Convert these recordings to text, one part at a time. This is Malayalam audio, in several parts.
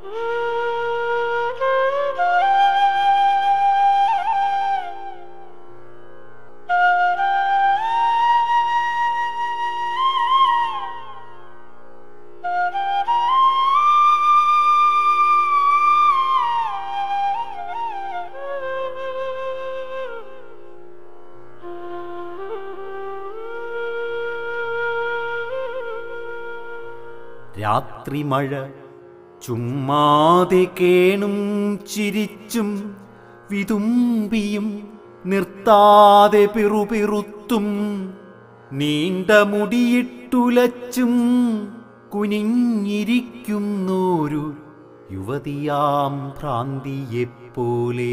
രാത്രി മഴ ചുമ്മാതെ കേണും ചിരിച്ചും വിതുമ്പിയും നിർത്താതെ പിറുപിറുത്തും നീണ്ട മുടിയിട്ടുലച്ചും കുനിഞ്ഞിരിക്കുന്നോരു യുവതിയാം ഭ്രാന്തിയെപ്പോലെ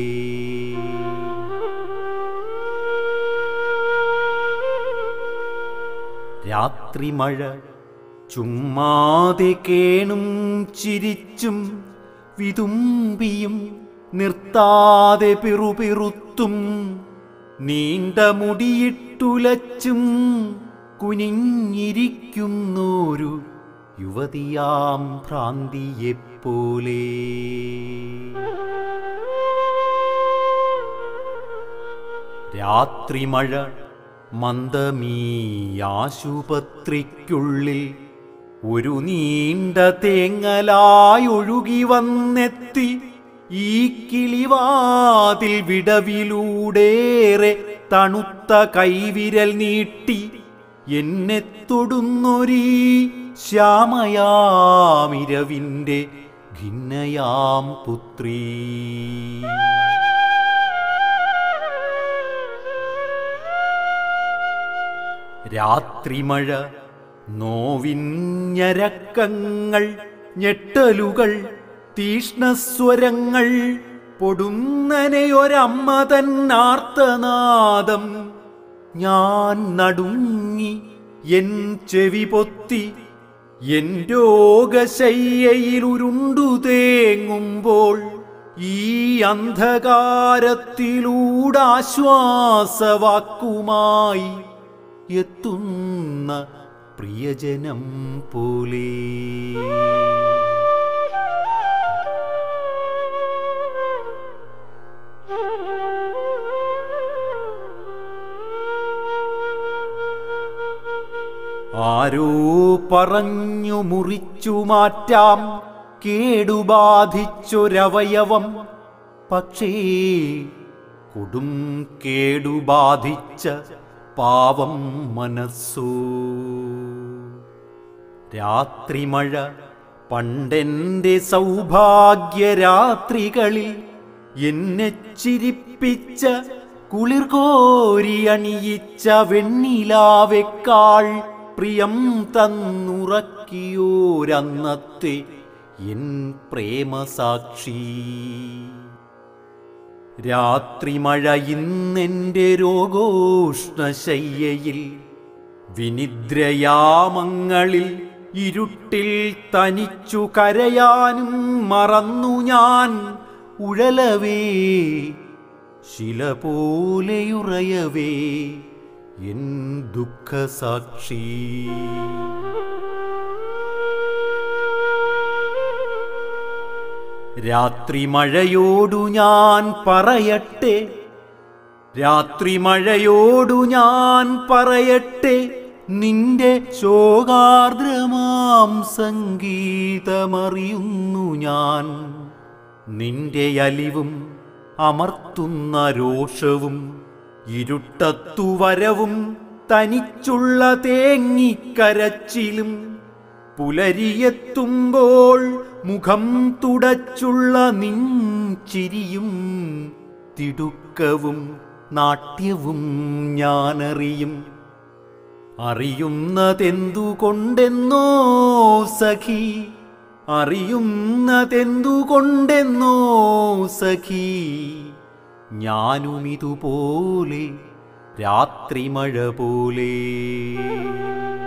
രാത്രി മഴ ചുമ്മാതെ കേണും ചിരിച്ചും വിതുമ്പിയും നിർത്താതെ പിറുപിറുത്തും നീണ്ട മുടിയിട്ടുലച്ചും കുനിഞ്ഞിരിക്കുന്നോരു യുവതിയാം ഭ്രാന്തിയെപ്പോലെ രാത്രി മഴ മന്ദമീ ആശുപത്രിക്കുള്ളിൽ ഒരു നീണ്ട തേങ്ങലായി ഒഴുകി വന്നെത്തി ഈ കിളിവാതിൽ വിടവിലൂടേറെ തണുത്ത കൈവിരൽ നീട്ടി എന്നെ തൊടുന്നൊരീ ശ്യാമയാമിരവിൻ്റെ ഭിന്നയാം പുത്രീ രാത്രിമഴ നോവിഞ്ഞരക്കങ്ങൾ ഞെട്ടലുകൾ തീഷ്ണസ്വരങ്ങൾ പൊടുന്നനെയൊരമ്മ തന്നാർത്തനാദം ഞാൻ നടുങ്ങി എൻ ചെവി പൊത്തി എൻ രോഗശയ്യയിൽ ഉരുണ്ടു തേങ്ങുമ്പോൾ ഈ അന്ധകാരത്തിലൂടാശ്വാസവാക്കുമായി എത്തുന്ന പ്രിയജനം പോലെ ആരോ പറഞ്ഞു മുറിച്ചു മാറ്റാം കേടുബാധിച്ചൊരവയവം പക്ഷേ കൊടും കേടുബാധിച്ച പാവം മനസ്സോ രാത്രിമഴ പണ്ടെന്റെ സൗഭാഗ്യരാത്രികളിൽ എന്നെ ചിരിപ്പിച്ച കുളിർകോരി അണിയിച്ച വെണ്ണിലാവെക്കാൾ പ്രിയം തന്നുറക്കിയോരന്നത്തെ എൻ പ്രേമസാക്ഷി രാത്രിമഴ ഇന്നെന്റെ രോഗോഷ്ണശയ്യയിൽ വിനിദ്രയാമങ്ങളിൽ ഇരുട്ടിൽ തനിച്ചു കരയാനും മറന്നു ഞാൻ ഉഴലവേ ശില പോലെയുറയവേ എൻ ദുഃഖസാക്ഷി രാത്രി മഴയോടു ഞാൻ പറയട്ടെ രാത്രി മഴയോടു ഞാൻ പറയട്ടെ നിന്റെ ശോകാർദ്രമാം സംഗീതമറിയുന്നു ഞാൻ നിന്റെ അലിവും അമർത്തുന്ന രോഷവും ഇരുട്ടത്തു വരവും തനിച്ചുള്ള തേങ്ങിക്കരച്ചിലും പുലരിയെത്തുമ്പോൾ മുഖം തുടച്ചുള്ള നിൻചിരിയും തിടുക്കവും നാട്യവും ഞാനറിയും അറിയുന്നതെന്തുകൊണ്ടെന്നോ സഖി അറിയുന്നതെന്തുകൊണ്ടെന്നോ സഖി ഞാനുമിതുപോലെ രാത്രിമഴ പോലെ